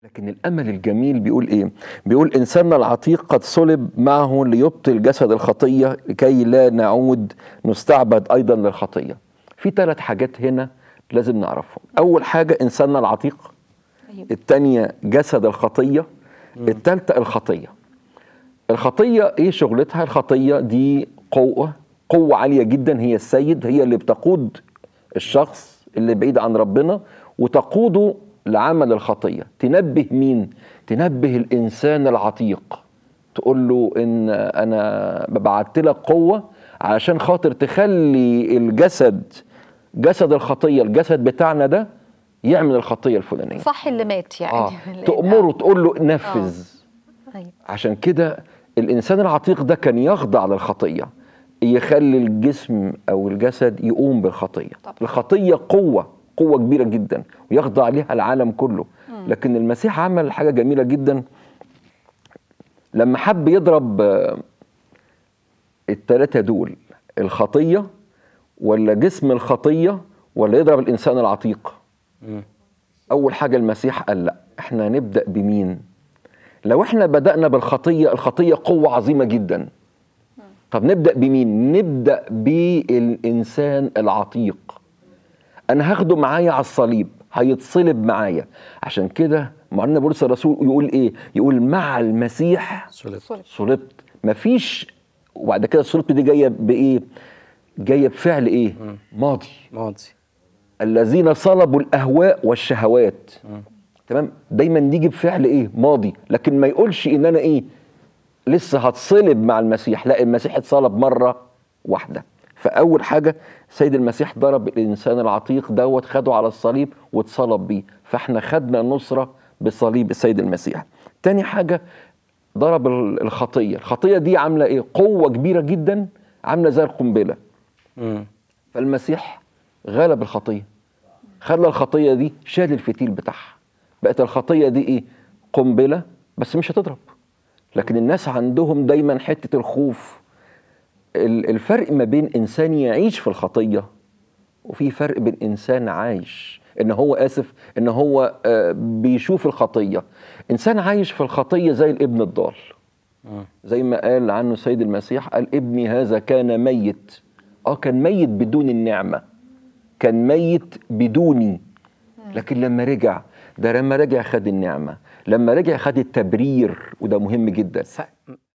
لكن الامل الجميل بيقول ايه بيقول انساننا العتيق قد صلب معه ليبطل جسد الخطيه لكي لا نعود نستعبد ايضا للخطيه في ثلاث حاجات هنا لازم نعرفهم اول حاجه انساننا العتيق أيوة. الثانيه جسد الخطيه الثالثه الخطيه الخطيه ايه شغلتها الخطيه دي قوه قوه عاليه جدا هي السيد هي اللي بتقود الشخص اللي بعيد عن ربنا وتقوده لعمل الخطيه تنبه مين تنبه الانسان العتيق تقول له ان انا بعت لك قوه علشان خاطر تخلي الجسد جسد الخطيه الجسد بتاعنا ده يعمل الخطيه الفلانيه صح اللي مات يعني اه لأن- تأمره تقول له نفذ أيوة. عشان كده الانسان العتيق ده كان يخضع للخطيه يخلي الجسم او الجسد يقوم بالخطيه طبعا. الخطيه قوه قوه كبيره جدا ويخضع لها العالم كله لكن المسيح عمل حاجه جميله جدا لما حب يضرب آه، التلاتة دول الخطيه ولا جسم الخطيه ولا يضرب الانسان العتيق اول حاجه المسيح قال لا احنا نبدا بمين لو احنا بدانا بالخطيه الخطيه قوه عظيمه جدا طب نبدا بمين نبدا بالانسان العتيق انا هاخده معايا على الصليب هيتصلب معايا عشان كده معلنا بولس الرسول يقول ايه يقول مع المسيح صلب صلب. صلبت مفيش وبعد كده الصلب دي جايه بايه جايه بفعل ايه ماضي ماضي الذين صلبوا الاهواء والشهوات تمام دايما نيجي بفعل ايه ماضي لكن ما يقولش ان انا ايه لسه هتصلب مع المسيح لا المسيح اتصلب مره واحده فاول حاجه سيد المسيح ضرب الانسان العتيق دوت خده على الصليب واتصلب بيه فاحنا خدنا نصره بصليب السيد المسيح تاني حاجه ضرب ال- الخطيه الخطيه دي عامله ايه قوه كبيره جدا عامله زي القنبله مم. فالمسيح غلب الخطيه خلى الخطيه دي شال الفتيل بتاعها بقت الخطيه دي ايه قنبله بس مش هتضرب لكن الناس عندهم دايما حته الخوف ال- الفرق ما بين انسان يعيش في الخطيه وفي فرق بين انسان عايش ان هو اسف ان هو آه، بيشوف الخطيه انسان عايش في الخطيه زي الابن الضال زي ما قال عنه السيد المسيح قال ابني هذا كان ميت اه كان ميت بدون النعمه كان ميت بدوني لكن لما رجع ده لما رجع خد النعمه لما رجع خد التبرير وده مهم جدا س-